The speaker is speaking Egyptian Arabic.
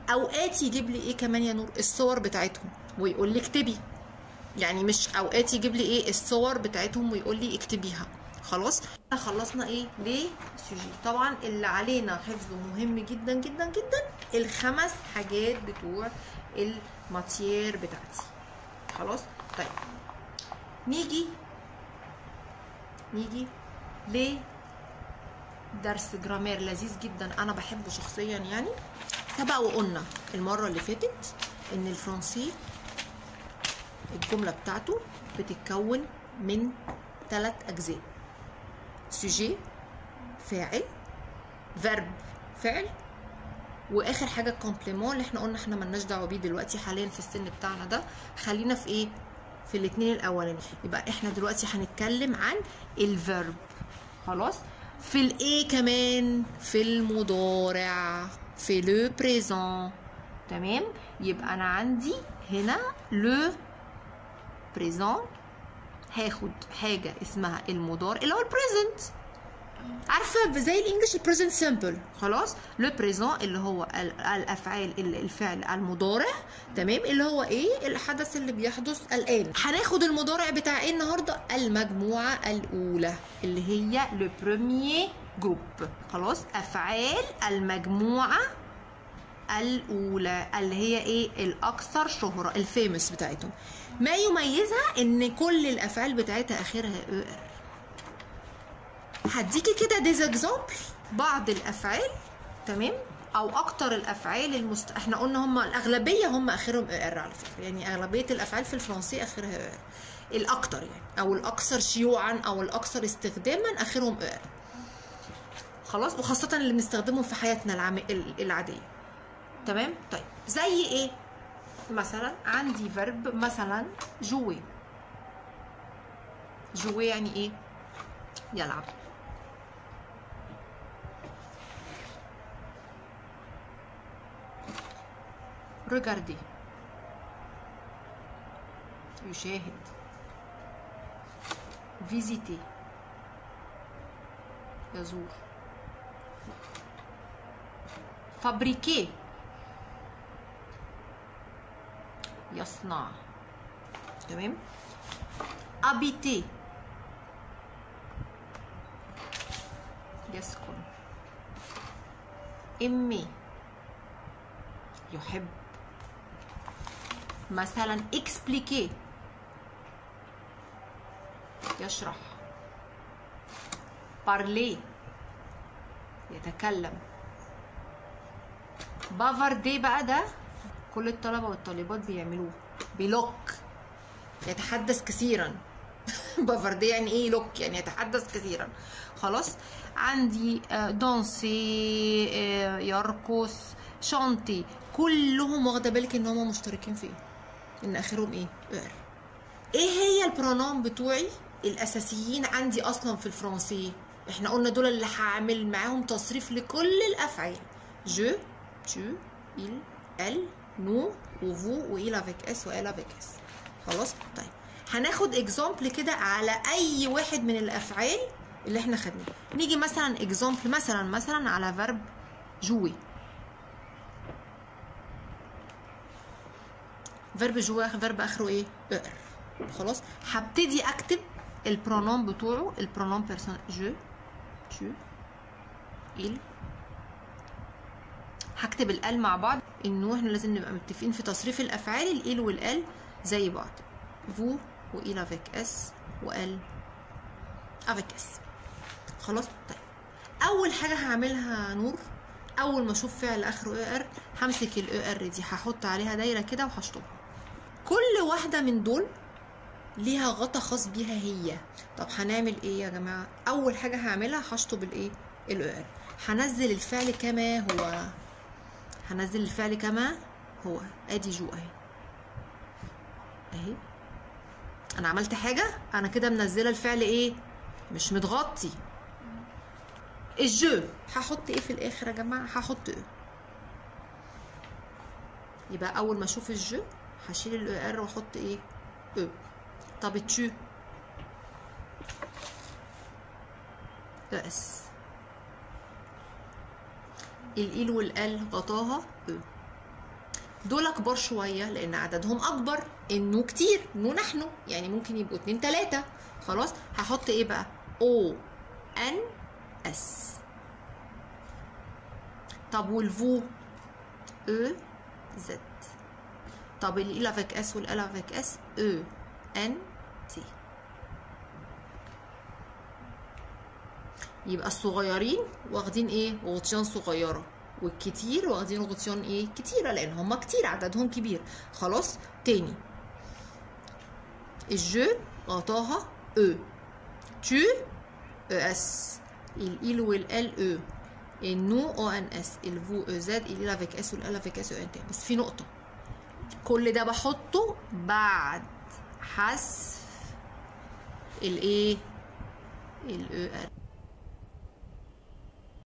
اوقات يجيب لي ايه كمان يا نور الصور بتاعتهم ويقول لي اكتبي يعني مش اوقات يجيب لي ايه الصور بتاعتهم ويقول لي اكتبيها خلاص خلصنا ايه ليه سوجي طبعا اللي علينا حفظه مهم جدا جدا جدا الخمس حاجات بتوع الماتيير بتاعتي خلاص طيب نيجي نيجي ل درس جرامير لذيذ جدا انا بحبه شخصيا يعني سبق وقلنا المره اللي فاتت ان الفرنسي الجمله بتاعته بتتكون من ثلاث اجزاء سوجي فاعل فيرب فعل واخر حاجه كومبليمون اللي احنا قلنا احنا ملناش دعوه بيه دلوقتي حاليا في السن بتاعنا ده خلينا في ايه في الاثنين الاولانيين يبقى احنا دلوقتي هنتكلم عن الفيرب خلاص في الايه كمان في المضارع في لو بريزون تمام يبقى انا عندي هنا لو بريزون هاخد حاجه اسمها المضارع اللي هو البريزنت عارفه زي الانجليش البريزنت سمبل خلاص لو بريزون اللي هو ال- الافعال ال- الفعل المضارع تمام اللي هو ايه الحدث اللي بيحدث الان هناخد المضارع بتاع ايه النهارده المجموعه الاولى اللي هي لو بروميير جروب خلاص افعال المجموعه الاولى اللي هي ايه الاكثر شهره الفيمس بتاعتهم ما يميزها ان كل الافعال بتاعتها اخرها او ار هديكي كده ديز اكزامبل بعض الافعال تمام او اكتر الافعال المست... احنا قلنا هم الاغلبيه هم اخرهم او ار على فكره يعني اغلبيه الافعال في الفرنسي اخرها او ار الاكتر يعني او الاكثر شيوعا او الاكثر استخداما اخرهم او ار خلاص وخاصه اللي بنستخدمهم في حياتنا العام... ال- العاديه تمام طيب زي ايه مثلا عندي فيرب مثلا جوي جوي يعني ايه يلعب regarder يشاهد visiter يزور fabriquer يصنع تمام habiter يسكن aimer يحب مثلا expliquer يشرح parler يتكلم بافاردي بقى ده كل الطلبة والطالبات بيعملوه بيلوك يتحدث كثيرا بافاردي يعني ايه لوك يعني يتحدث كثيرا خلاص عندي آه، دانسي آه، يرقص شانتي كلهم واخده بالك ان هم مشتركين في ايه ان اخرهم ايه ار ايه هي البرونوم بتوعي الاساسيين عندي اصلا في الفرنسي احنا قلنا دول اللي هعمل معاهم تصريف لكل الافعال جو tu il elle nous و vous و il avec s و elle avec s خلاص طيب هناخد اكزامبل كده على اي واحد من الافعال اللي احنا خدناه نيجي مثلا اكزامبل مثلا مثلا على فيرب جوي فيرب جوا فيرب اخره ايه ار خلاص هبتدي اكتب البرونوم بتوعه البرونوم بيرسون جو tu il هكتب الال مع بعض انه احنا لازم نبقى متفقين في تصريف الافعال الال والال زي بعض فو وإل افيك اس وال افيك اس خلاص طيب اول حاجه هعملها نور اول ما اشوف فعل اخره او ار همسك الاو ار دي هحط عليها دايره كده وهشطبها كل واحده من دول ليها غطا خاص بيها هي طب هنعمل ايه يا جماعه اول حاجه هعملها هشطب الايه الاو ار هنزل الفعل كما هو هنزل الفعل كما هو ادي جو اهي اهي انا عملت حاجه انا كده منزله الفعل ايه مش متغطي الجو هحط ايه في الاخر يا جماعه هحط ايه يبقى اول ما اشوف الجو هشيل الاو ار واحط ايه او طب التشو اس الإيل والال غطاها او دول كبار شويه لان عددهم اكبر انه كتير نو نحن يعني ممكن يبقوا اتنين تلاته خلاص هحط ايه بقى او ان اس طب والفو او زد طب ال افيك اس وال افيك اس او ان تي يبقى الصغيرين واخدين ايه غطيان صغيره والكتير واخدين غطيان ايه كتيره لان هم كتير عددهم كبير خلاص تاني الجو غطاها او tu او اس ال والال او النو او ان اس الفو او زد ال افيك اس والال افيك اس او ان تي بس في نقطه كل ده بحطه بعد حذف الايه الاو ال